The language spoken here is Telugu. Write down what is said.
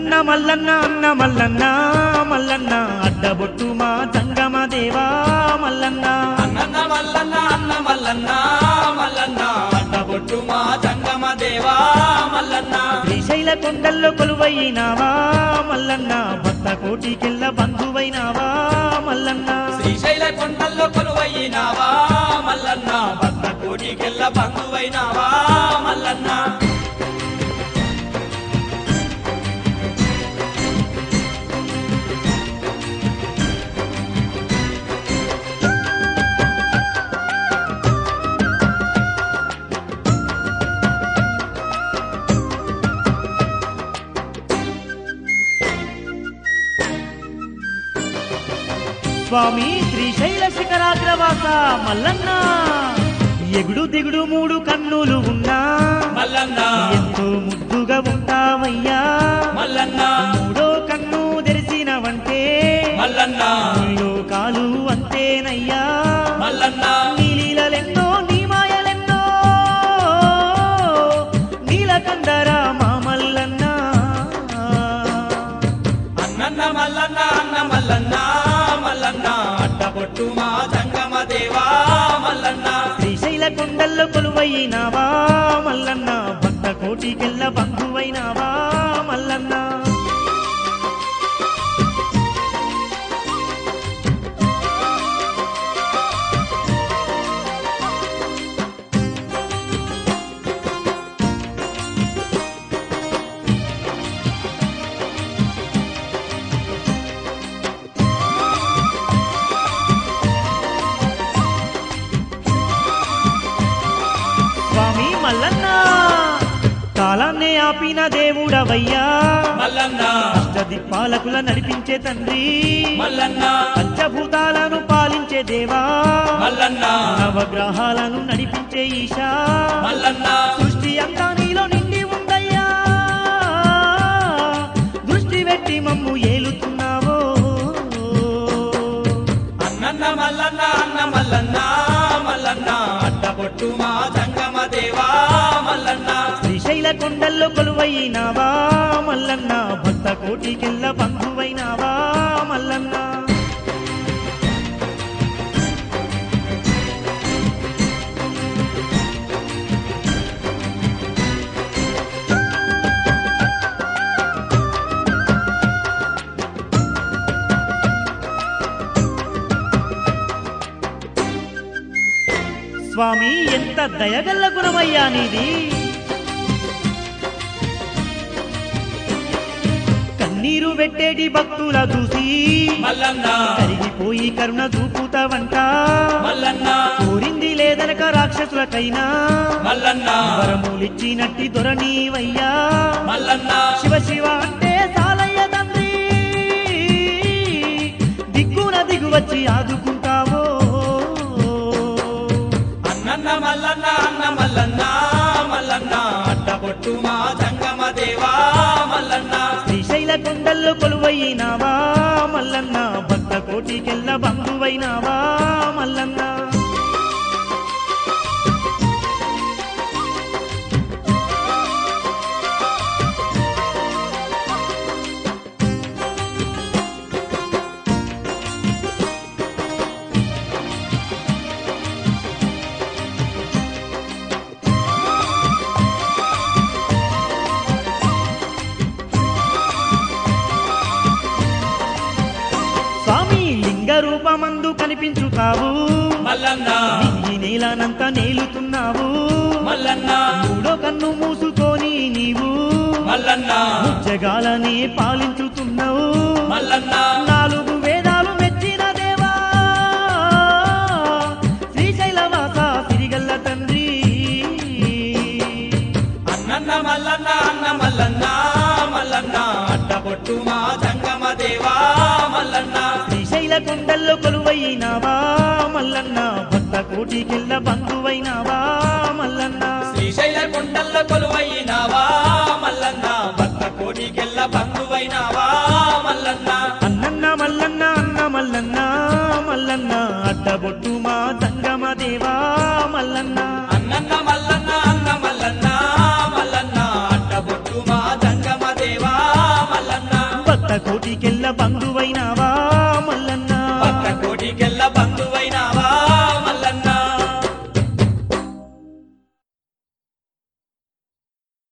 అన్నన్న మల్లన్న అన్న మల్లన్న మల్లన్న అడ్డబొట్టు మా జంగమ దేవా మల్లన్న అన్నన్న మల్లన్న అన్న మల్లన్న మల్లన్న అడ్డబొట్టు మా జంగమ దేవా మల్లన్న శ్రీశైల కొండల్లో కొలువైనావా మల్లన్న భక్త కోటికెళ్ళ బంధువైనావా మల్లన్న శ్రీశైల కొండల్లో కొలువైనావా మల్లన్న భక్త కోటికెళ్ళ బంధువైనావా మల్లన్న స్వామి శ్రీశైల శిఖరాగ్రవాస మల్లన్న ఎగుడు దిగుడు మూడు కన్నులు ఉన్నా మల్లన్న ఎంతో ముద్దుగా ఉంటావయ్యా మల్లన్న మూడో కన్ను తెరిసినవంటే మల్లన్న ముళ్ళు కాలు అంతేనయ్యా మల్లన్న నీ లీలలెన్నో నీ మాయలెన్నో నీలకందరా మా మల్లన్న అన్నన్న మల్లన్న అన్న మల్లన్న మల్లన్న అడ్డబొట్టు మా జంగమ దేవా మల్లన్న శ్రీశైల కొండల్లో కొలువైనావా మల్లన్న భక్త కోటికెళ్ళ బంధువైనావా మల్లన్న స్వామి మల్లన్న కాలాన్నే ఆపిన దేవుడవయ్యా మల్లన్న అష్టదిక్పాలకుల నడిపించే తండ్రి మల్లన్న పంచభూతాలను పాలించే దేవా మల్లన్న నవగ్రహాలను నడిపించే ఈశా మల్లన్న సృష్టి అంతా నీలో నిండి ఉందయ్యా దృష్టి పెట్టి మమ్ము ఏలుతున్నావో అన్నన్న మల్లన్న అన్న మల్లన్న మల్లన్న అడ్డబొట్టు మా జంగమ దేవా మల్లన్న శ్రీశైల కొండల్లో కొలువైనావా మల్లన్న భక్త కోటికెళ్ళ బంధువైనావా మల్లన్న స్వామి ఎంత దయగల్ల గుణమయ్యా నీది కన్నీరు పెట్టేటి భక్తుల చూసి మల్లన్న కరిగిపోయి కరుణ చూపుతావంట మల్లన్న కోరింది లేదనక రాక్షసులకైనా మల్లన్న వరములిచ్చినట్టి దొరనీవయ్యా మల్లన్న శివ శివ అంటే సాలయ్య తండ్రి దిక్కున దిగువచ్చి ఆదుకుంటావో అన్నన్న మల్లన్న అన్న మల్లన్న మల్లన్న అడ్డబొట్టు మా జంగమ దేవా మల్లన్న శ్రీశైల కొండల్లో కొలువైనావా మల్లన్న భక్త కోటికెళ్ళ బంధువైనావా మల్లన్న స్వామి లింగ రూపమందు కనిపించుతావు మల్లన్న ఈ నేలనంత నేలుతున్నావు మల్లన్న మూడో కన్ను మూసుకొని నీవు మల్లన్న జగాలనే పాలించుతున్నావు మల్లన్న నాలుగు వేదాలు మెచ్చిన దేవా శ్రీశైలవాస సిరిగల్ల తండ్రి అన్నన్న మల్లన్న అన్న మల్లన్న మల్లన్న అడ్డబొట్టు మా జంగమ దేవా మల్లన్న శ్రీశైల కొండల్లో కొలువైనావా మల్లన్న భక్త కోటికెళ్ళ బంధువైనావా మల్లన్న శ్రీశైల కొండల్ల కొలువైనావా మల్లన్న భక్త కోటికెళ్ళ బంధువైనావా మల్లన్న అన్నన్న మల్లన్న అన్న మల్లన్న మల్లన్న అడ్డబొట్టు మా దంగమ దేవా మల్లన్న అన్నన్న మల్లన్న అన్న మల్లన్న మల్లన్న అడ్డబొట్టు మా జంగమ దేవా మల్లన్న కోటికెళ్ళ బంధువైనావా